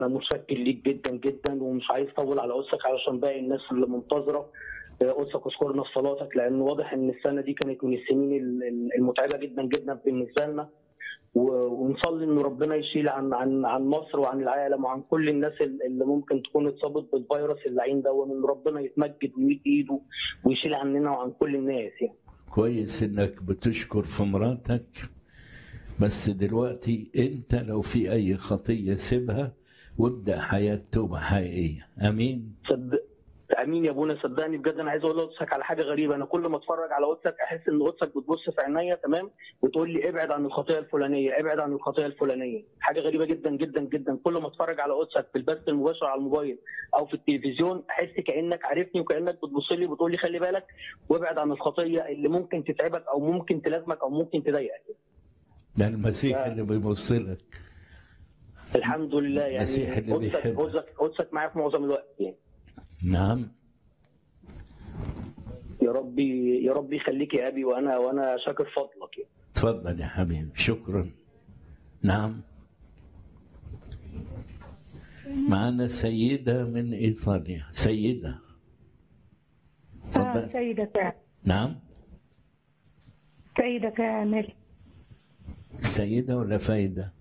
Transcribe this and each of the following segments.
انا متشكر ليك جدا جدا ومش عايز اطول على قدسك علشان باقي الناس اللي منتظره قدسك اذكرنا في صلاتك لان واضح ان السنه دي كانت من السنين ال- ال- المتعبه جدا جدا بالنسبه لنا و- ونصلي ان ربنا يشيل عن عن عن مصر وعن العالم وعن كل الناس ال- اللي ممكن تكون اتصابت بالفيروس اللعين ده وان ربنا يتمجد ويمد ايده ويشيل عننا وعن كل الناس يعني. كويس انك بتشكر في مراتك بس دلوقتي انت لو في اي خطيه سيبها وابدا حياه توبه حقيقيه امين صدق امين يا ابونا صدقني بجد انا عايز اقول لقدسك على حاجه غريبه انا كل ما اتفرج على قدسك احس ان قدسك بتبص في عينيا تمام وتقول لي ابعد عن الخطيه الفلانيه ابعد عن الخطيه الفلانيه حاجه غريبه جدا جدا جدا كل ما اتفرج على قدسك في البث المباشر على الموبايل او في التلفزيون احس كانك عارفني وكانك بتبص لي وبتقول لي خلي بالك وابعد عن الخطيه اللي ممكن تتعبك او ممكن تلازمك او ممكن تضايقك ده المسيح اللي بيبص لك الحمد لله يعني المسيح اللي قدسك بيحبك. قدسك قدسك معايا في معظم الوقت يعني نعم يا ربي يا ربي يخليك يا ابي وانا وانا شاكر فضلك يعني. تفضل يا حبيبي شكرا نعم معنا سيدة من إيطاليا سيدة آه تفضل سيدة كامل نعم سيدة كامل سيدة ولا فايدة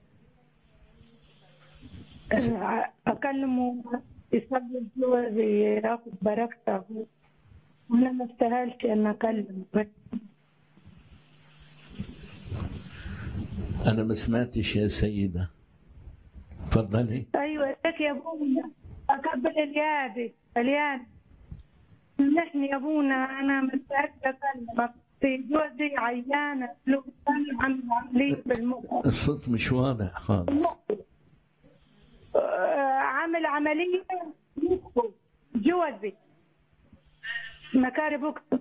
آه، أكلمه يسبب جوزي ياخد بركته وأنا ما استاهلش إن أكلمه بس أنا ما سمعتش يا سيدة تفضلي أيوة لك يا أبونا أقبل اليادي الياد سامحني يا أبونا أنا ما استاهلش أكلمك في جوزي عيانة له عم عملية بالمخ الصوت مش واضح خالص آه، عامل عملية مخه جوزي مكاري بوكس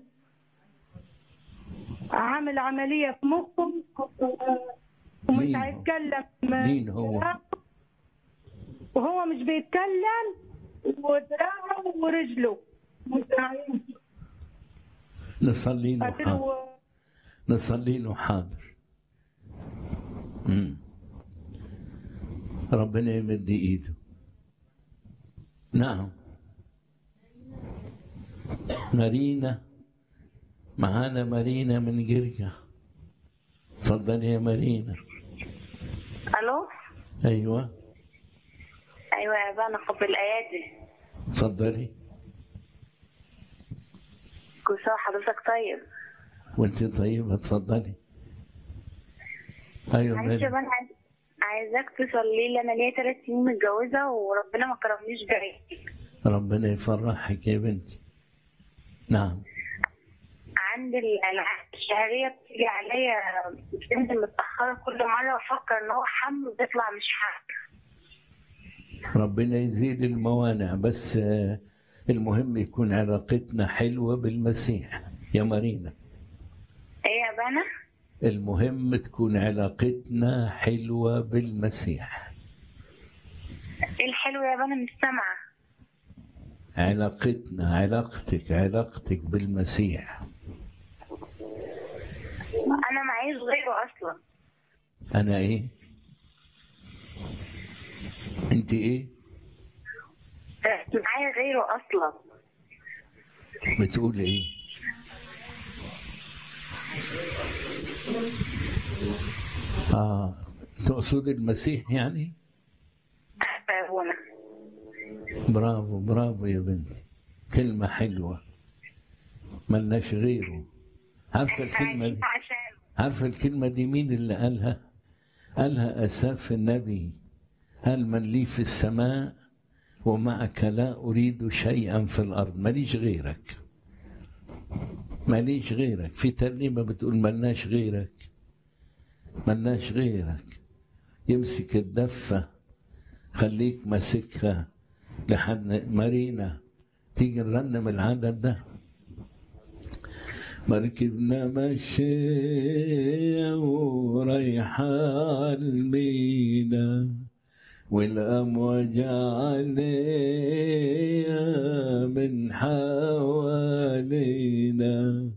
عامل عملية في مخه آه، ومش مين هو؟ هيتكلم مين هو؟ وهو مش بيتكلم ودراعه ورجله متعين. نصلي له قلت حاضر له نصلي له حاضر مم. ربنا يمد ايده نعم مارينا معانا مارينا من جرجا تفضلي يا مارينا الو ايوه ايوه يا بنا قبل الايادي تفضلي كل سنه وحضرتك طيب وانت طيبه تفضلي ايوه معلش يا مارينا بنا عايز- عايزاك تصلي لي انا ليا ثلاث سنين متجوزه وربنا ما كرمنيش بعيد ربنا يفرحك يا بنتي نعم عندي الالعاب الشهريه بتيجي عليا بتنزل متاخره كل مره وافكر ان هو حمل وتطلع مش حمل ربنا يزيل الموانع بس آه، المهم يكون علاقتنا حلوة بالمسيح يا مارينا ايه يا بنا المهم تكون علاقتنا حلوة بالمسيح ايه الحلو يا بنا مش سامعه علاقتنا علاقتك علاقتك بالمسيح انا معيش غيره اصلا أنا إيه أنت إيه معايا غيره اصلا بتقول إيه آه تقصد المسيح يعني يا بونا برافو برافو يا بنتي كلمة حلوة ملناش غيره عارفة الكلمة دي عشان عارفة الكلمة دي مين اللي قالها قالها أساف النبي قال من لي في السماء ومعك لا أريد شيئا في الأرض ماليش غيرك ماليش غيرك في ترنيمة بتقول ملناش غيرك ملناش غيرك يمسك الدفة خليك ماسكها لحد مارينا تيجي نرنم العدد ده مركبنا ماشية ورايحة المينا والأمواج عليها من حوالينا